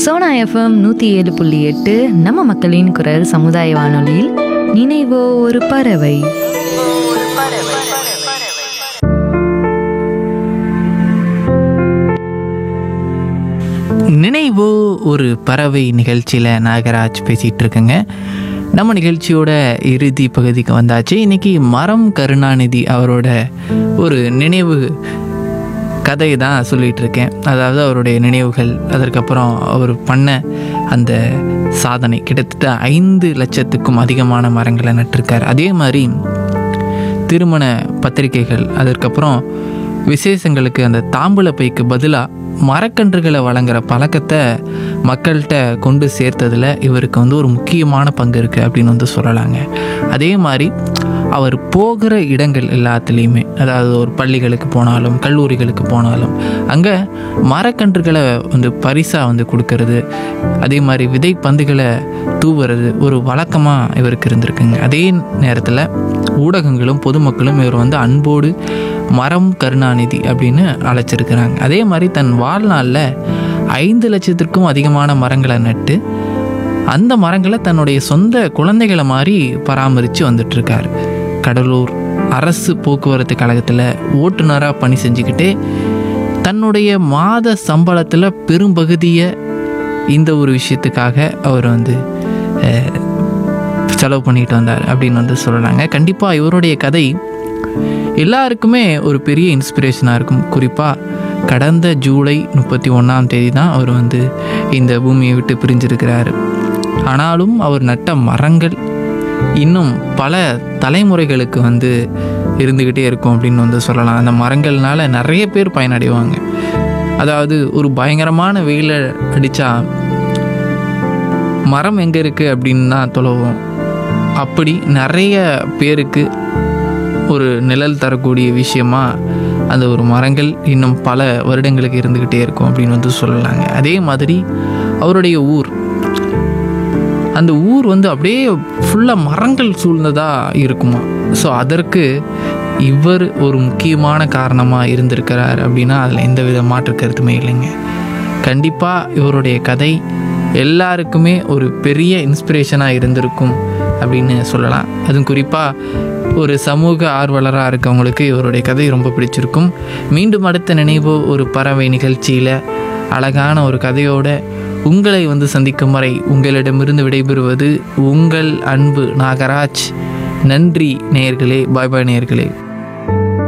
Sona FM நூற்றி ஏழு புள்ளி எட்டு நம்ம மக்களின் குரல் சமுதாய வானொலியில் நினைவோ ஒரு பறவை நினைவோ ஒரு பறவை நிகழ்ச்சியில் நாகராஜ் பேசிகிட்டு இருக்கேங்க நம்ம நிகழ்ச்சியோட இறுதி பகுதிக்கு வந்தாச்சு இன்னைக்கு மரம் கருணாநிதி அவரோட ஒரு நினைவு கதையை தான் சொல்லிகிட்டு இருக்கேன் அதாவது அவருடைய நினைவுகள் அதற்கப்புறம் அவர் பண்ண அந்த சாதனை கிட்டத்தட்ட ஐந்து லட்சத்துக்கும் அதிகமான மரங்களை நட்டிருக்கார் அதே மாதிரி திருமண பத்திரிகைகள் அதற்கப்புறம் விசேஷங்களுக்கு அந்த தாம்பூல பைக்கு பதிலாக மரக்கன்றுகளை வழங்குற பழக்கத்தை மக்கள்கிட்ட கொண்டு சேர்த்ததில் இவருக்கு வந்து ஒரு முக்கியமான பங்கு இருக்குது அப்படின்னு வந்து சொல்லலாங்க அதே மாதிரி அவர் போகிற இடங்கள் எல்லாத்துலேயுமே அதாவது ஒரு பள்ளிகளுக்கு போனாலும் கல்லூரிகளுக்கு போனாலும் அங்கே மரக்கன்றுகளை வந்து பரிசாக வந்து கொடுக்கறது அதே மாதிரி விதை பந்துகளை தூவுறது ஒரு வழக்கமாக இவருக்கு இருந்திருக்குங்க அதே நேரத்தில் ஊடகங்களும் பொதுமக்களும் இவர் வந்து அன்போடு மரம் கருணாநிதி அப்படின்னு அழைச்சிருக்கிறாங்க அதே மாதிரி தன் வாழ்நாளில் ஐந்து லட்சத்திற்கும் அதிகமான மரங்களை நட்டு அந்த மரங்களை தன்னுடைய சொந்த குழந்தைகளை மாதிரி பராமரித்து வந்துட்டுருக்காரு கடலூர் அரசு போக்குவரத்து கழகத்தில் ஓட்டுநராக பணி செஞ்சுக்கிட்டே தன்னுடைய மாத சம்பளத்தில் பெரும்பகுதியை இந்த ஒரு விஷயத்துக்காக அவர் வந்து அஹ், செலவு பண்ணிட்டு வந்தார் அப்படின்னு வந்து சொல்லலாங்க கண்டிப்பாக இவருடைய கதை எல்லாருக்குமே ஒரு பெரிய இன்ஸ்பிரேஷனாக இருக்கும் குறிப்பாக கடந்த ஜூலை முப்பத்தி ஒன்றாம் தேதி தான் அவர் வந்து இந்த பூமியை விட்டு பிரிஞ்சிருக்கிறாரு ஆனாலும் அவர் நட்ட மரங்கள் இன்னும் பல தலைமுறைகளுக்கு வந்து இருந்துக்கிட்டே இருக்கும் அப்படின்னு வந்து சொல்லலாம் அந்த மரங்கள்னால நிறைய பேர் பயனடைவாங்க அதாவது ஒரு பயங்கரமான வெயில அடித்தா மரம் எங்கே இருக்குது அப்படின்னு தான் தொலைவோம் அப்படி நிறைய பேருக்கு ஒரு நிழல் தரக்கூடிய விஷயமா அந்த ஒரு மரங்கள் இன்னும் பல வருடங்களுக்கு இருந்துக்கிட்டே இருக்கும் அப்படின்னு வந்து சொல்லலாங்க அதே மாதிரி அவருடைய ஊர் அந்த ஊர் வந்து அப்படியே ஃபுல்லாக மரங்கள் சூழ்ந்ததாக இருக்குமா ஸோ அதற்கு இவர் ஒரு முக்கியமான காரணமாக இருந்திருக்கிறார் அப்படின்னா அதில் எந்த வித மாற்று கருத்துமே இல்லைங்க கண்டிப்பாக இவருடைய கதை எல்லாருக்குமே ஒரு பெரிய இன்ஸ்பிரேஷனாக இருந்திருக்கும் அப்படின்னு சொல்லலாம் அதுவும் குறிப்பாக ஒரு சமூக ஆர்வலராக இருக்கவங்களுக்கு இவருடைய கதை ரொம்ப பிடிச்சிருக்கும் மீண்டும் அடுத்த நினைவு ஒரு பறவை நிகழ்ச்சியில் அழகான ஒரு கதையோட உங்களை வந்து சந்திக்கும் வரை உங்களிடமிருந்து விடைபெறுவது உங்கள் அன்பு நாகராஜ் நன்றி நேயர்களே பாய் பாய் நேயர்களே